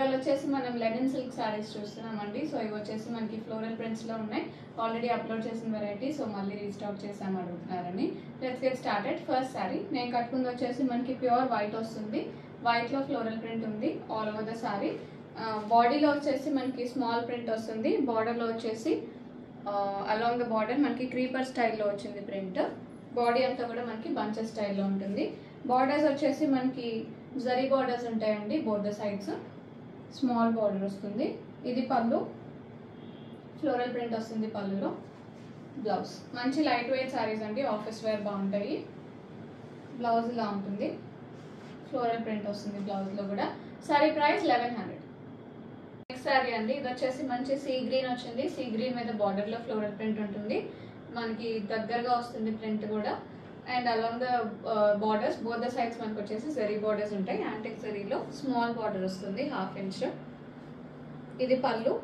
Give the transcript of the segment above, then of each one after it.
ఇవాళ వచ్చేసి మనం లెనిన్ సిల్క్ శారీస్ చూస్తున్నామండి సో ఇవి వచ్చేసి మనకి ఫ్లోరల్ ప్రింట్స్ లో ఉన్నాయి ఆల్రెడీ అప్లోడ్ చేసిన వెరైటీ సో మళ్ళీ రీస్టాక్ చేసాము అడుగుతున్నారని let's get started first sari నేను కట్టుకుంది వచ్చేసి మనకి ప్యూర్ వైట్ వస్తుంది వైట్ లో ఫ్లోరల్ ప్రింట్ ఉంది ఆల్ ఓవర్ ద శారీ బాడీలో వచ్చేసి మనకి స్మాల్ ప్రింట్ వస్తుంది బార్డర్ లో వచ్చేసి అలాంగ్ ద బార్డర్ మనకి క్రీపర్ స్టైల్లో వచ్చింది ప్రింట్ బాడీ అంతా కూడా మనకి బంచెస్ స్టైల్లో ఉంటుంది బార్డర్స్ వచ్చేసి మనకి జరీ బార్డర్స్ ఉంటాయండి బోర్డ్ సైడ్స్ స్మాల్ బార్డర్ వస్తుంది ఇది పళ్ళు ఫ్లోరల్ ప్రింట్ వస్తుంది పళ్ళులో బ్లౌజ్ మంచి లైట్ వెయిట్ శారీస్ అండి ఆఫీస్ వేర్ బాగుంటాయి బ్లౌజ్ ఇలా ఉంటుంది ఫ్లోరల్ ప్రింట్ వస్తుంది బ్లౌజ్లో కూడా sari price eleven hundred next sari అండి ఇది వచ్చేసి మంచి సీ గ్రీన్ వచ్చింది సీ గ్రీన్ మీద బార్డర్ లో ఫ్లోరల్ ప్రింట్ ఉంటుంది మనకి దగ్గరగా వస్తుంది ప్రింట్ కూడా and along the borders both the sides మనకి వచ్చేసి జరీ బార్డర్స్ ఉంటాయి యాంటిక్ జరీలో స్మాల్ బార్డర్ వస్తుంది హాఫ్ ఇంచ్ ఇది పళ్ళు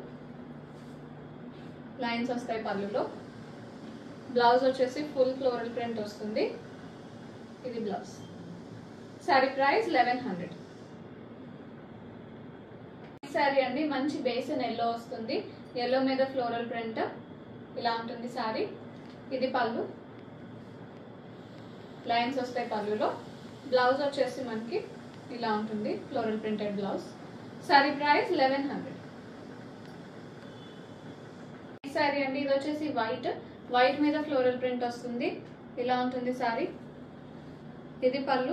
లైన్స్ వస్తాయి పళ్ళులో బ్లౌజ్ వచ్చేసి ఫుల్ ఫ్లోరల్ ప్రింట్ వస్తుంది ఇది blouse sari price eleven hundred sari అండి మంచి బేసన్ ఎల్లో వస్తుంది ఎల్లో మీద ఫ్లోరల్ ప్రింట్ ఇలా ఉంటుంది శారీ ఇది పళ్ళు లైన్స్ వస్తాయి పళ్ళులో బ్లౌజ్ వచ్చేసి మనకి ఇలా ఉంటుంది floral printed blouse sari price eleven hundred sari అండి ఇది వచ్చేసి వైట్ వైట్ మీద ఫ్లోరల్ ప్రింట్ వస్తుంది ఇలా ఉంటుంది శారీ ఇది పళ్ళు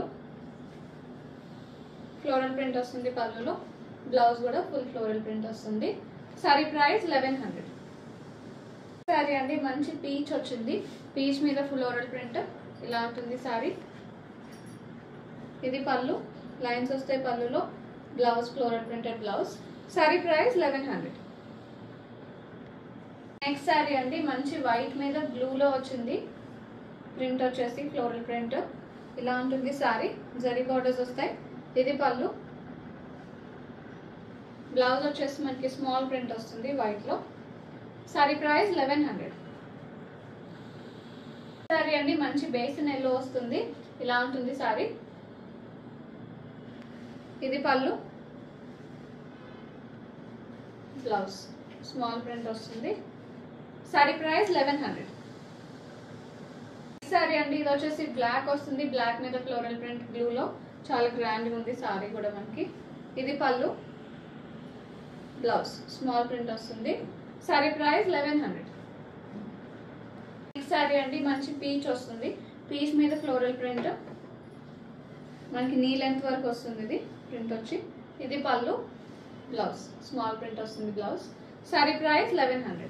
ఫ్లోరల్ ప్రింట్ వస్తుంది పళ్ళులో బ్లౌజ్ కూడా ఫుల్ ఫ్లోరల్ ప్రింట్ వస్తుంది sari price eleven hundred sari అండి మంచి పీచ్ వచ్చింది పీచ్ మీద ఫ్లోరల్ ప్రింట్ ఇలా ఉంటుంది సారీ ఇది పళ్ళు లైన్స్ వస్తాయి పళ్ళులో blouse floral printed blouse sari price eleven hundred next sari అండి మంచి వైట్ మీద బ్లూలో వచ్చింది ప్రింట్ వచ్చేసి ఫ్లోరల్ ప్రింట్ ఇలా ఉంటుంది సారీ జరీ బార్డర్స్ వస్తాయి ఇది పళ్ళు బ్లౌజ్ వచ్చేసి మనకి స్మాల్ ప్రింట్ వస్తుంది వైట్ లో sari price eleven hundred sari అండి మంచి బేసిన్ ఎల్లో వస్తుంది ఇలా ఉంటుంది సారీ ఇది పళ్ళు బ్లౌజ్ స్మాల్ ప్రింట్ వస్తుంది sari price eleven hundred sari అండి ఇది వచ్చేసి బ్లాక్ వస్తుంది బ్లాక్ మీద ఫ్లోరల్ ప్రింట్ బ్లూలో చాలా గ్రాండ్గా ఉంది సారీ కూడా మనకి ఇది పళ్ళు బ్లౌజ్ స్మాల్ ప్రింట్ వస్తుంది sari price eleven hundred next sari అండి మంచి పీచ్ వస్తుంది పీచ్ మీద ఫ్లోరల్ ప్రింట్ మనకి నీ లెంత్ వరకు వస్తుంది ఇది ప్రింట్ వచ్చి ఇది పళ్ళు బ్లౌజ్ స్మాల్ ప్రింట్ వస్తుంది blouse sari price eleven hundred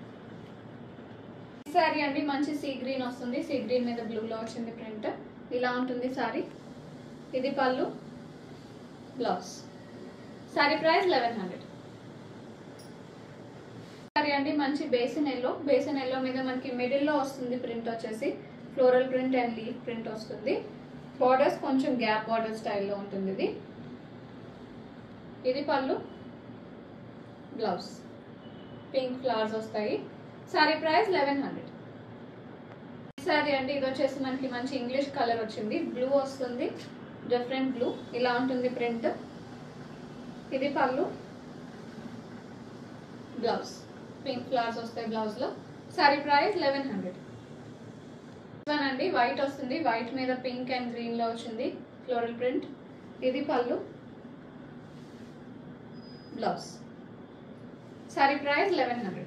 sari అండి మంచి సీ గ్రీన్ వస్తుంది సీ గ్రీన్ మీద బ్లూలో వచ్చింది ప్రింట్ ఇలా ఉంటుంది సారీ ఇది pallu blouse sari price eleven hundred sari అండి మంచి బేసిన్ ఎల్లో బేసిన్ ఎల్లో మీద మనకి మిడిల్లో వస్తుంది ప్రింట్ వచ్చేసి floral print and leaf print వస్తుంది బార్డర్స్ కొంచెం గ్యాప్ బార్డర్ స్టైల్లో ఉంటుంది ఇది ఇది పళ్ళు బ్లౌజ్ పింక్ ఫ్లవర్స్ వస్తాయి sari price eleven hundred sari అండి ఇది వచ్చేసి మనకి మంచి ఇంగ్లీష్ కలర్ వచ్చింది బ్లూ వస్తుంది డిఫరెంట్ బ్లూ ఇలా ఉంటుంది ప్రింట్ ఇది పళ్ళు బ్లౌజ్ పింక్ ఫ్లవర్స్ వస్తాయి బ్లౌజ్ లో సారీ ప్రైస్ లెవెన్ హండ్రెడ్ అండి వైట్ వస్తుంది వైట్ మీద పింక్ అండ్ గ్రీన్ లో వచ్చింది ఫ్లోరల్ ప్రింట్ ఇది pallu blouse sari price eleven hundred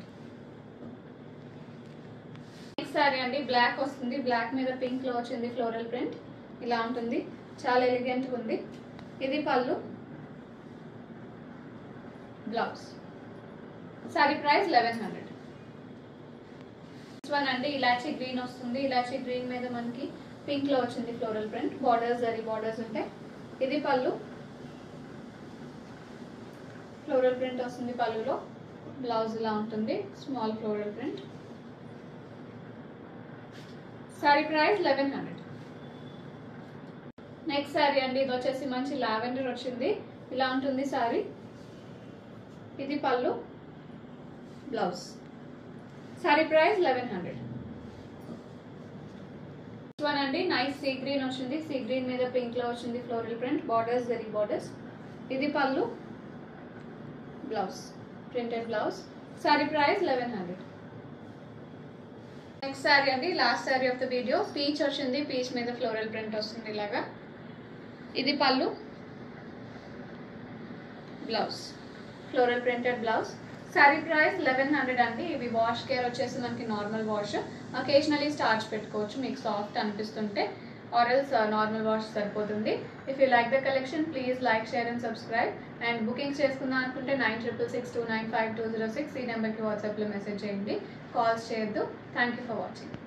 next sari అండి బ్లాక్ వస్తుంది బ్లాక్ మీద పింక్ లో వచ్చింది ఫ్లోరల్ ప్రింట్ ఇలా ఉంటుంది చాలా ఎలిగెంట్ ఉంది ఇది pallu blouse sari price eleven hundred one అండి ఇలాచీ గ్రీన్ వస్తుంది ఇలాచీ గ్రీన్ మీద మనకి పింక్ లో వచ్చింది floral print borders zari borders ఉంటాయి ఇది పళ్ళు ఫ్లోరల్ ప్రింట్ వస్తుంది పళ్ళులో బ్లౌజ్ ఇలా ఉంటుంది small floral print sari price eleven hundred next sari అండి ఇది వచ్చేసి మంచి లావెండర్ వచ్చింది ఇలా ఉంటుంది సారీ ఇది pallu blouse sari price eleven hundred one అండి నైస్ సీ గ్రీన్ వచ్చింది సీ గ్రీన్ మీద పింక్ లో వచ్చింది floral print borders zari borders ఇది pallu blouse printed blouse sari price eleven hundred next sari అండి last sari of the video peach వచ్చింది పీచ్ మీద ఫ్లోరల్ ప్రింట్ వస్తుంది ఇలాగా ఇది pallu blouse floral printed blouse sari price eleven hundred అండి ఇవి వాష్ కేర్ వచ్చేసి మనకి నార్మల్ వాష్ అకేషనలీ స్టార్చ్ పెట్టుకోవచ్చు మీకు సాఫ్ట్ అనిపిస్తుంటే ఆరల్స్ నార్మల్ వాష్ సరిపోతుంది if you like the collection please like share and subscribe and bookings చేసుకుందాం అనుకుంటే nine triple six two nine five two zero six ఈ నెంబర్కి వాట్సాప్లో మెసేజ్ చేయండి కాల్స్ చేయొద్దు థ్యాంక్ యూ ఫర్ వాచింగ్